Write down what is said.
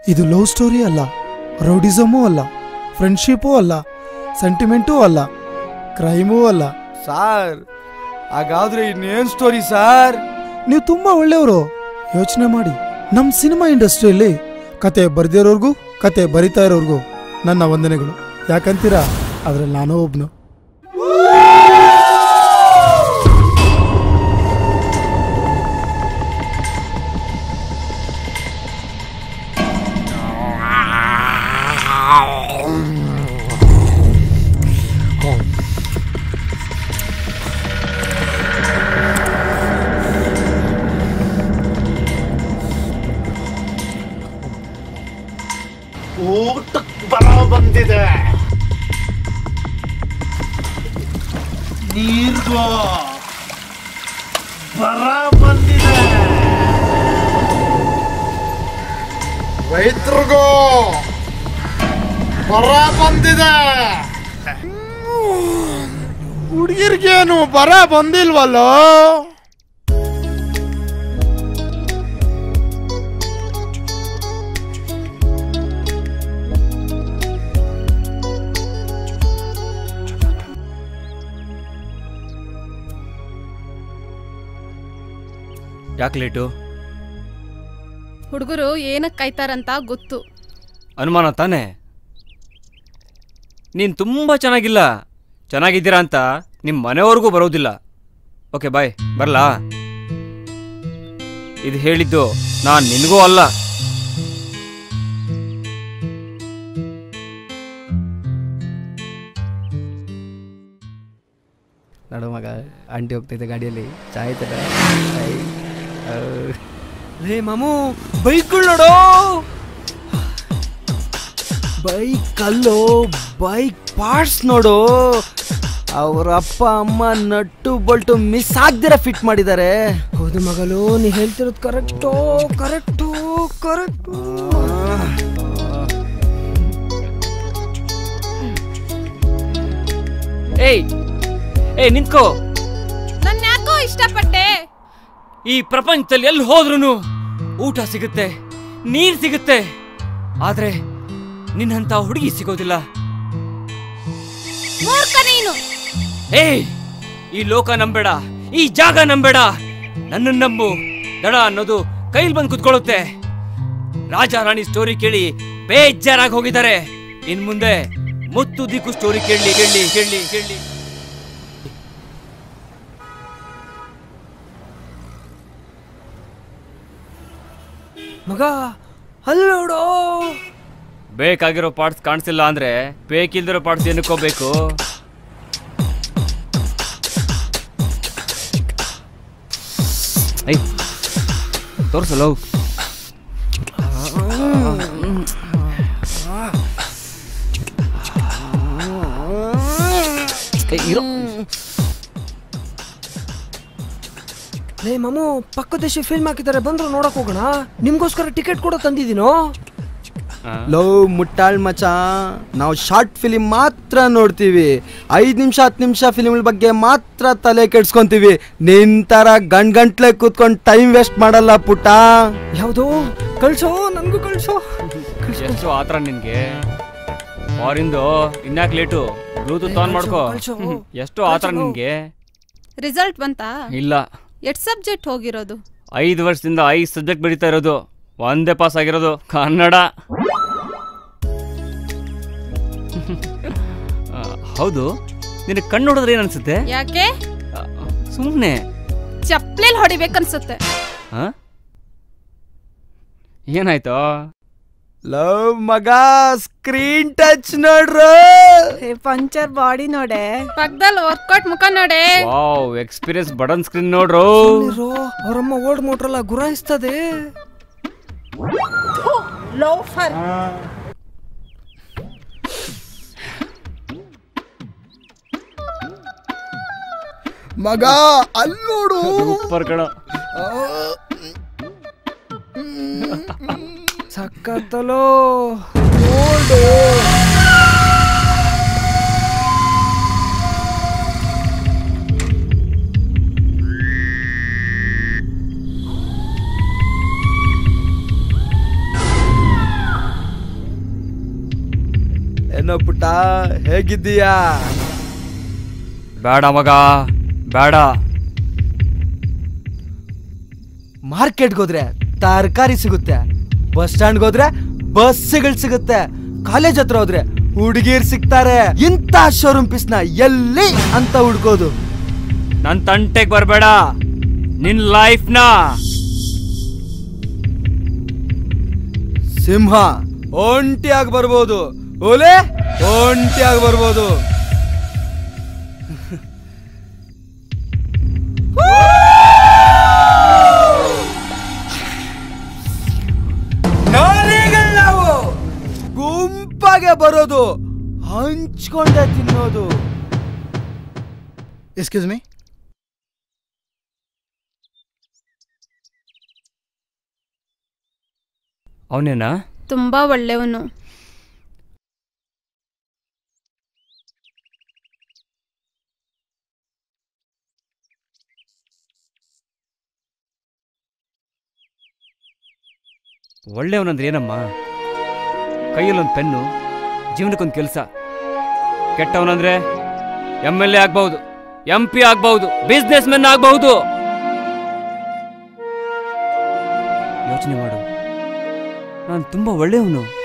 ಇದು love story ಅಲ್ಲ ರೌಡಿಸಮೂ ಅಲ್ಲ ಫ್ರೆಂಡ್ಶಿಪ್ಪೂ ಅಲ್ಲ ಸೆಂಟಿಮೆಂಟೂ ಅಲ್ಲ ಕ್ರೈಮೂ ಅಲ್ಲ ಸಾರ್ ಹಾಗಾದ್ರೆ ಇನ್ನೇನ್ ಸ್ಟೋರಿ ಸಾರ್ ನೀವು ತುಂಬಾ ಒಳ್ಳೆಯವರು ಯೋಚನೆ ಮಾಡಿ ನಮ್ಮ ಸಿನಿಮಾ ಇಂಡಸ್ಟ್ರಿಯಲ್ಲಿ ಕತೆ ಬರ್ದಿರೋರ್ಗೂ ಕತೆ ಬರಿತಾ ಇರೋರ್ಗೂ ನನ್ನ ವಂದನೆಗಳು ಯಾಕಂತೀರಾ ಅದ್ರಲ್ಲಿ ನಾನು ಒಬ್ನು ಊಟಕ್ಕೆ ಬರ ಬಂದಿದೆ ನೀರ್ಗೋ ಬರ ಬಂದಿದೆ ರೈತರಿಗೋ ಬರ ಬಂದಿದೆ ಹುಡುಗಿರ್ಗೇನು ಬರ ಬಂದಿಲ್ವಲ್ಲೋ ಯಾಕೆ ಲೇಟು ಹುಡುಗರು ಏನಕ್ಕೆ ಕಾಯ್ತಾರಂತ ಗೊತ್ತು ಅನುಮಾನ ತಾನೇ ನೀನು ತುಂಬ ಚೆನ್ನಾಗಿಲ್ಲ ಚೆನ್ನಾಗಿದ್ದೀರಾ ಅಂತ ನಿಮ್ಮ ಮನೆವರೆಗೂ ಬರೋದಿಲ್ಲ ಓಕೆ ಬಾಯ್ ಬರಲಾ ಇದು ಹೇಳಿದ್ದು ನಾನು ನಿನಗೂ ಅಲ್ಲ ನಡು ಮಗ ಆಂಟಿ ಹೋಗ್ತೈತೆ ಗಾಡಿಯಲ್ಲಿ ಚಾಯ್ ತಗ ಲೇ ಮಾಮು ಬೈಕ್ಗಳು ನೋಡೋ ಬೈಕ್ ಅಲ್ಲೋ ಬೈಕ್ ಪಾರ್ಟ್ಸ್ ನೋಡು ಅವ್ರ ಅಪ್ಪ ಅಮ್ಮ ನಟ್ಟು ಬಲ್ಟು ಮಿಸ್ ಆಗ್ದಿರ ಫಿಟ್ ಮಾಡಿದ್ದಾರೆ ಹೌದು ಮಗಳು ನೀ ಹೇಳ್ತಿರೋದು ಕರೆಕ್ಟು ಕರೆಕ್ಟು ಕರೆಕ್ಟು ಏಯ್ ಏಯ್ ನಿಂತ್ಕೋ ನನ್ನ ಯಾಕೋ ಇಷ್ಟಪಟ್ಟೆ ಈ ಪ್ರಪಂಚದಲ್ಲಿ ಎಲ್ಲಿ ಹೋದ್ರೂ ಊಟ ಸಿಗುತ್ತೆ ನೀರ್ ಸಿಗುತ್ತೆ ಆದ್ರೆ ನಿನ್ನಂತ ಹುಡುಗಿ ಸಿಗೋದಿಲ್ಲ ಮೂರ್ಖ ನೀನು ಏಯ್ ಈ ಲೋಕ ನಂಬೇಡ ಈ ಜಾಗ ನಂಬೇಡ ನನ್ನ ನಂಬು ದಡ ಅನ್ನೋದು ಕೈಲಿ ಬಂದು ಕುತ್ಕೊಳ್ಳುತ್ತೆ ರಾಜ ರಾಣಿ ಸ್ಟೋರಿ ಕೇಳಿ ಬೇಜಾರಾಗಿ ಹೋಗಿದ್ದಾರೆ ಇನ್ ಮುಂದೆ ಮುತ್ತು ದಿಕ್ಕು ಸ್ಟೋರಿ ಕೇಳಿ ಕೇಳಿ ಕೇಳಿ ಕೇಳಿ ಮಗ ಅಲ್ಲೋಡೋ ಬೇಕಾಗಿರೋ ಪಾರ್ಟ್ಸ್ ಕಾಣಿಸಿಲ್ಲ ಅಂದ್ರೆ ಬೇಕಿಲ್ದಿರೋ ಪಾರ್ಟ್ಸ್ ಏನಕ್ಕೋಬೇಕು ಐ ತೋರ್ಸಲ್ಲ ಇರೋ ಲೇ ಮಾಮು ಪಕ್ಕ ದೇಶ ಫಿಲ್ಮ್ ಹಾಕಿದ್ದಾರೆ ಬಂದ್ರು ನೋಡಕ್ ಹೋಗೋಣ ನಿಮ್ಗೋಸ್ಕರ ಟಿಕೆಟ್ ಕೂಡ ತಂದಿದ್ದೀನೋ ಲವ್ ಮುಟ್ಟಾಳ್ ಮಚ ನಾವು ಶಾರ್ಟ್ ಫಿಲಿಮ್ ಮಾತ್ರ ನೋಡ್ತೀವಿ ಐದು ನಿಮಿಷ ಹತ್ತು ನಿಮಿಷ ಫಿಲಿಮ್ ಬಗ್ಗೆ ಮಾತ್ರ ತಲೆ ಕೆಡ್ಸ್ಕೊಂತೀವಿ ನಿನ್ ತರ ಗಂಡ್ ಗಂಟ್ಲೆ ಕೂತ್ಕೊಂಡು ಟೈಮ್ ವೇಸ್ಟ್ ಮಾಡಲ್ಲ ಪುಟ್ಟ ಯಾವುದು ಕಳ್ಸೋ ನನ್ಗೂ ಕಳ್ಸೋ ಎಷ್ಟು ಆತರ ನಿನ್ಗೆ ಫಾರಿಂದು ಇನ್ಯಾಕ್ ಲೇಟು ಬ್ಲೂಟೂತ್ ಆನ್ ಮಾಡ್ಕೋ ಕಳ್ಸು, ಹ್ಮ್. ಎಷ್ಟು ಆತರ ನಿನ್ಗೆ ರಿಸಲ್ಟ್ ಬಂತಾ ಇಲ್ಲ ಎಷ್ಟ್ ಸಬ್ಜೆಕ್ಟ್ ಹೋಗಿರೋದು ಐದು ವರ್ಷದಿಂದ ಐದು ಸಬ್ಜೆಕ್ಟ್ ಬರೀತಾ ಇರೋದು ಒಂದೇ ಪಾಸ್ ಆಗಿರೋದು ಕನ್ನಡ ಆ, ಹೌದು ನಿನಗೆ ಕಣ್ಣು ನೋಡಿದ್ರೆ ಏನು ಅನ್ಸುತ್ತೆ ಯಾಕೆ ಸುಮ್ಮನೆ ಚಪ್ಲೇಲ್ ಹೊಡಿಬೇಕನ್ಸುತ್ತೆ ಏನಾಯ್ತು ಲವ್ ಮಗ ಸ್ಕ್ರೀನ್ ಟಚ್ ನೋಡ್ರು ಪಂಚರ್ ಬಾಡಿ ನೋಡೆ ಪಕ್ಕದಲ್ಲಿ ವರ್ಕೌಟ್ ಮುಖ ನೋಡೆ ವಾವ್ ಎಕ್ಸ್ಪೀರಿಯನ್ಸ್ ಬಟನ್ ಸ್ಕ್ರೀನ್ ನೋಡ್ರು ಅವರಮ್ಮ ಓಲ್ಡ್ ಮೋಟ್ರಲ್ಲ ಗುರಾಯಿಸ್ತದೆ ಲೋಫರ್ ಮಗ ಅಲ್ಲೋಡು ಸೂಪರ್ ಕಣ ಸಕ್ಕತ್ತಲೋ ಏನೋ ಪುಟ್ಟ ಹೇಗಿದ್ದೀಯಾ ಬೇಡ ಮಗ ಬೇಡ ಮಾರ್ಕೆಟ್ಗೆ ಹೋದ್ರೆ ತರಕಾರಿ ಸಿಗುತ್ತೆ ಬಸ್ ಸ್ಟ್ಯಾಂಡ್ಗೆ ಹೋದ್ರೆ ಬಸ್ಗಳು ಸಿಗುತ್ತೆ ಕಾಲೇಜ್ ಹತ್ರ ಹೋದ್ರೆ ಹುಡುಗಿರ್ ಸಿಗ್ತಾರೆ ಇಂಥ ಶೋರೂಮ್ ಪೀಸ್ನ ಎಲ್ಲಿ ಅಂತ ಹುಡ್ಕೋದು ನನ್ ತಂಟೆಗ್ ಬರ್ಬೇಡ ನಿನ್ ಲೈಫ್ನ ಸಿಂಹ ಒಂಟಿಯಾಗಿ ಬರ್ಬೋದು ಓಲೆ ಒಂಟಿಯಾಗಿ ಬರ್ಬೋದು ನಾಯಿಗಳ್ ನಾವು ಗುಂಪಾಗೆ ಬರೋದು ಹಂಚ್ಕೊಂಡೆ ತಿನ್ನೋದು ಎಕ್ಸ್ಕ್ಯೂಸ್ ಮೀ ಅವನೇನಾ ತುಂಬಾ ಒಳ್ಳೆಯವನು ಒಳ್ಳೆಯವನಂದ್ರೆ ಏನಮ್ಮ ಕೈಯಲ್ಲೊಂದು ಪೆನ್ನು ಜೀವನಕ್ಕೊಂದು ಕೆಲಸ ಕೆಟ್ಟವನಂದ್ರೆ ಎಮ್ ಎಲ್ ಎ ಆಗ್ಬಹುದು ಎಂ ಪಿ ಆಗ್ಬಹುದು ಬಿಸ್ನೆಸ್ ಮೆನ್ ಆಗ್ಬಹುದು ಯೋಚನೆ ಮಾಡು ನಾನು ತುಂಬಾ ಒಳ್ಳೆಯವನು